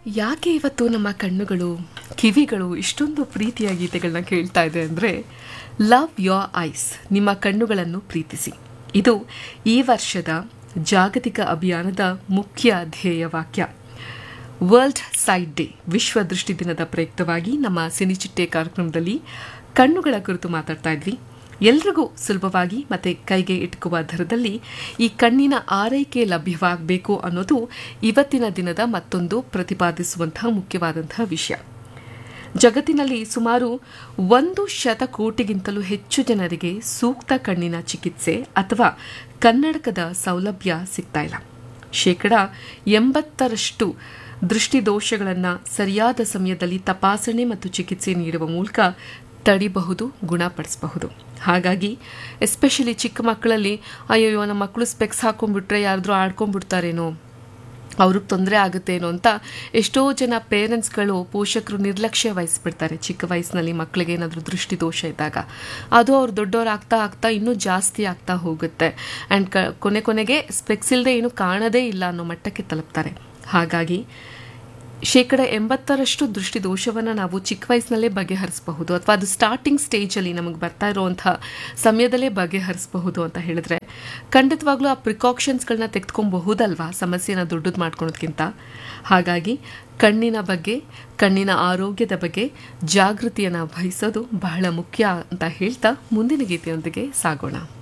ಯಾಕೆ ಇವತ್ತು ನಮ್ಮ ಕಣ್ಣುಗಳು ಕಿವಿಗಳು ಇಷ್ಟೊಂದು ಪ್ರೀತಿಯ ಗೀತೆಗಳನ್ನ ಕೇಳ್ತಾ ಇದೆ ಅಂದರೆ ಲವ್ ಯೋರ್ ಐಸ್ ನಿಮ್ಮ ಕಣ್ಣುಗಳನ್ನು ಪ್ರೀತಿಸಿ ಇದು ಈ ವರ್ಷದ ಜಾಗತಿಕ ಅಭಿಯಾನದ ಮುಖ್ಯ ಧ್ಯೇಯ ವಾಕ್ಯ ವರ್ಲ್ಡ್ ಸೈಡ್ ಡೇ ವಿಶ್ವ ದೃಷ್ಟಿ ದಿನದ ಪ್ರಯುಕ್ತವಾಗಿ ನಮ್ಮ ಸಿನಿಚಿಟ್ಟೆ ಕಾರ್ಯಕ್ರಮದಲ್ಲಿ ಕಣ್ಣುಗಳ ಕುರಿತು ಮಾತಾಡ್ತಾ ಇದ್ವಿ ಎಲ್ರಿಗೂ ಸುಲಭವಾಗಿ ಮತ್ತೆ ಕೈಗೆ ಇಟ್ಕುವ ದರದಲ್ಲಿ ಈ ಕಣ್ಣಿನ ಆರೈಕೆ ಲಭ್ಯವಾಗಬೇಕು ಅನ್ನೋದು ಇವತ್ತಿನ ದಿನದ ಮತ್ತೊಂದು ಪ್ರತಿಪಾದಿಸುವಂತಹ ಮುಖ್ಯವಾದಂತಹ ವಿಷಯ ಜಗತ್ತಿನಲ್ಲಿ ಸುಮಾರು ಒಂದು ಶತಕೋಟಿಗಿಂತಲೂ ಹೆಚ್ಚು ಜನರಿಗೆ ಸೂಕ್ತ ಕಣ್ಣಿನ ಚಿಕಿತ್ಸೆ ಅಥವಾ ಕನ್ನಡಕದ ಸೌಲಭ್ಯ ಸಿಗ್ತಾ ಇಲ್ಲ ಶೇಕಡ ಎಂಬತ್ತರಷ್ಟು ದೃಷ್ಟಿದೋಷಗಳನ್ನು ಸರಿಯಾದ ಸಮಯದಲ್ಲಿ ತಪಾಸಣೆ ಮತ್ತು ಚಿಕಿತ್ಸೆ ನೀಡುವ ಮೂಲಕ ತಡಿಬಹುದು ಗುಣಪಡಿಸಬಹುದು ಹಾಗಾಗಿ ಎಸ್ಪೆಷಲಿ ಚಿಕ್ಕ ಮಕ್ಕಳಲ್ಲಿ ಅಯ್ಯೋ ನಮ್ಮ ಮಕ್ಕಳು ಸ್ಪೆಕ್ಸ್ ಹಾಕೊಂಡ್ಬಿಟ್ರೆ ಯಾರಾದರೂ ಆಡ್ಕೊಂಡ್ಬಿಡ್ತಾರೇನೋ ಅವ್ರಿಗೆ ತೊಂದರೆ ಆಗುತ್ತೇನೋ ಅಂತ ಎಷ್ಟೋ ಜನ ಪೇರೆಂಟ್ಸ್ಗಳು ಪೋಷಕರು ನಿರ್ಲಕ್ಷ್ಯ ವಹಿಸ್ಬಿಡ್ತಾರೆ ಚಿಕ್ಕ ವಯಸ್ಸಿನಲ್ಲಿ ಮಕ್ಕಳಿಗೆ ಏನಾದರೂ ದೃಷ್ಟಿ ದೋಷ ಇದ್ದಾಗ ಅದು ಅವ್ರು ದೊಡ್ಡವ್ರು ಆಗ್ತಾ ಆಗ್ತಾ ಇನ್ನೂ ಜಾಸ್ತಿ ಆಗ್ತಾ ಹೋಗುತ್ತೆ ಆ್ಯಂಡ್ ಕ ಕೊನೆ ಕೊನೆಗೆ ಸ್ಪೆಕ್ಸ್ ಇಲ್ಲದೆ ಏನು ಕಾಣದೇ ಇಲ್ಲ ಅನ್ನೋ ಮಟ್ಟಕ್ಕೆ ತಲುಪ್ತಾರೆ ಹಾಗಾಗಿ ಶೇಕಡ ಎಂಬತ್ತರಷ್ಟು ದೃಷ್ಟಿ ದೋಷವನ್ನು ನಾವು ಚಿಕ್ಕ ವಯಸ್ಸಿನಲ್ಲೇ ಬಗೆಹರಿಸಬಹುದು ಅಥವಾ ಅದು ಸ್ಟಾರ್ಟಿಂಗ್ ಸ್ಟೇಜಲ್ಲಿ ನಮಗೆ ಬರ್ತಾ ಇರುವಂಥ ಸಮಯದಲ್ಲೇ ಬಗೆಹರಿಸಬಹುದು ಅಂತ ಹೇಳಿದ್ರೆ ಖಂಡಿತವಾಗ್ಲೂ ಆ ಪ್ರಿಕಾಷನ್ಸ್ಗಳನ್ನ ತೆಗೆದುಕೊಬಹುದಲ್ವಾ ಸಮಸ್ಯೆನ ದೊಡ್ಡದು ಮಾಡ್ಕೊಳೋದ್ಕಿಂತ ಹಾಗಾಗಿ ಕಣ್ಣಿನ ಬಗ್ಗೆ ಕಣ್ಣಿನ ಆರೋಗ್ಯದ ಬಗ್ಗೆ ಜಾಗೃತಿಯನ್ನು ವಹಿಸೋದು ಬಹಳ ಮುಖ್ಯ ಅಂತ ಹೇಳ್ತಾ ಮುಂದಿನ ಗೀತೆಯೊಂದಿಗೆ ಸಾಗೋಣ